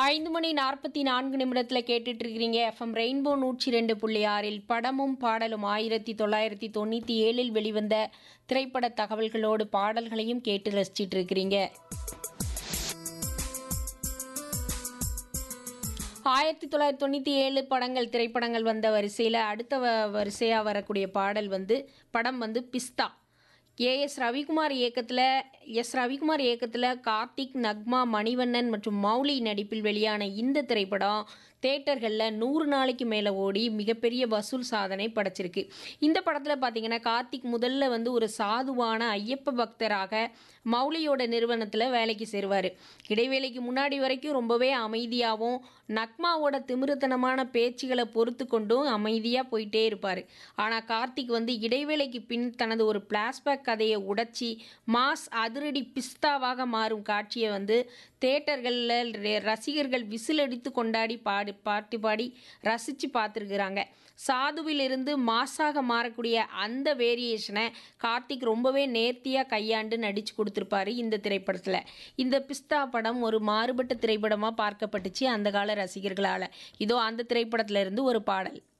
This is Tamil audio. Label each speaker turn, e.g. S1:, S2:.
S1: ஐந்து மணி நாற்பத்தி நான்கு நிமிடத்தில் கேட்டுட்டு இருக்கிறீங்க எஃப்எம் ரெயின்போ நூற்றி ரெண்டு புள்ளி ஆறில் படமும் பாடலும் ஆயிரத்தி தொள்ளாயிரத்தி தொண்ணூற்றி ஏழில் வெளிவந்த திரைப்பட தகவல்களோடு பாடல்களையும் கேட்டு ரசிச்சிட்டு இருக்கிறீங்க ஆயிரத்தி தொள்ளாயிரத்தி தொண்ணூற்றி ஏழு படங்கள் திரைப்படங்கள் வந்த வரிசையில் அடுத்த வ வரிசையாக வரக்கூடிய பாடல் வந்து படம் வந்து பிஸ்தா ஏஎஸ் ரவிக்குமார் இயக்கத்தில் எஸ் ரவிக்குமார் இயக்கத்தில் கார்த்திக் நக்மா மணிவண்ணன் மற்றும் மௌலி நடிப்பில் வெளியான இந்த திரைப்படம் தேட்டர்களில் நூறு நாளைக்கு மேலே ஓடி மிகப்பெரிய வசூல் சாதனை படைச்சிருக்கு இந்த படத்தில் பார்த்தீங்கன்னா கார்த்திக் முதல்ல வந்து ஒரு சாதுவான ஐயப்ப பக்தராக மௌலியோட நிறுவனத்தில் வேலைக்கு சேருவார் இடைவேளைக்கு முன்னாடி வரைக்கும் ரொம்பவே அமைதியாகவும் நக்மாவோட திமிருத்தனமான பேச்சுகளை பொறுத்து கொண்டும் அமைதியாக போயிட்டே இருப்பார் ஆனால் கார்த்திக் வந்து இடைவேளைக்கு பின் தனது ஒரு பிளாஷ்பேக் கதையை உடைச்சி மாஸ் அதிரடி பிஸ்தாவாக மாறும் காட்சியை வந்து தேட்டர்களில் ரசிகர்கள் விசிலடித்து கொண்டாடி பாடி பாட்டு பாடி ரசித்து பார்த்துருக்குறாங்க சாதுவிலிருந்து மாஸாக மாறக்கூடிய அந்த வேரியேஷனை கார்த்திக் ரொம்பவே நேர்த்தியாக கையாண்டு நடித்து கொடுத்துருப்பாரு இந்த திரைப்படத்தில் இந்த பிஸ்தா படம் ஒரு மாறுபட்ட திரைப்படமாக பார்க்கப்பட்டுச்சு அந்த கால ரசிகர்களால் இதோ அந்த திரைப்படத்துல இருந்து ஒரு பாடல்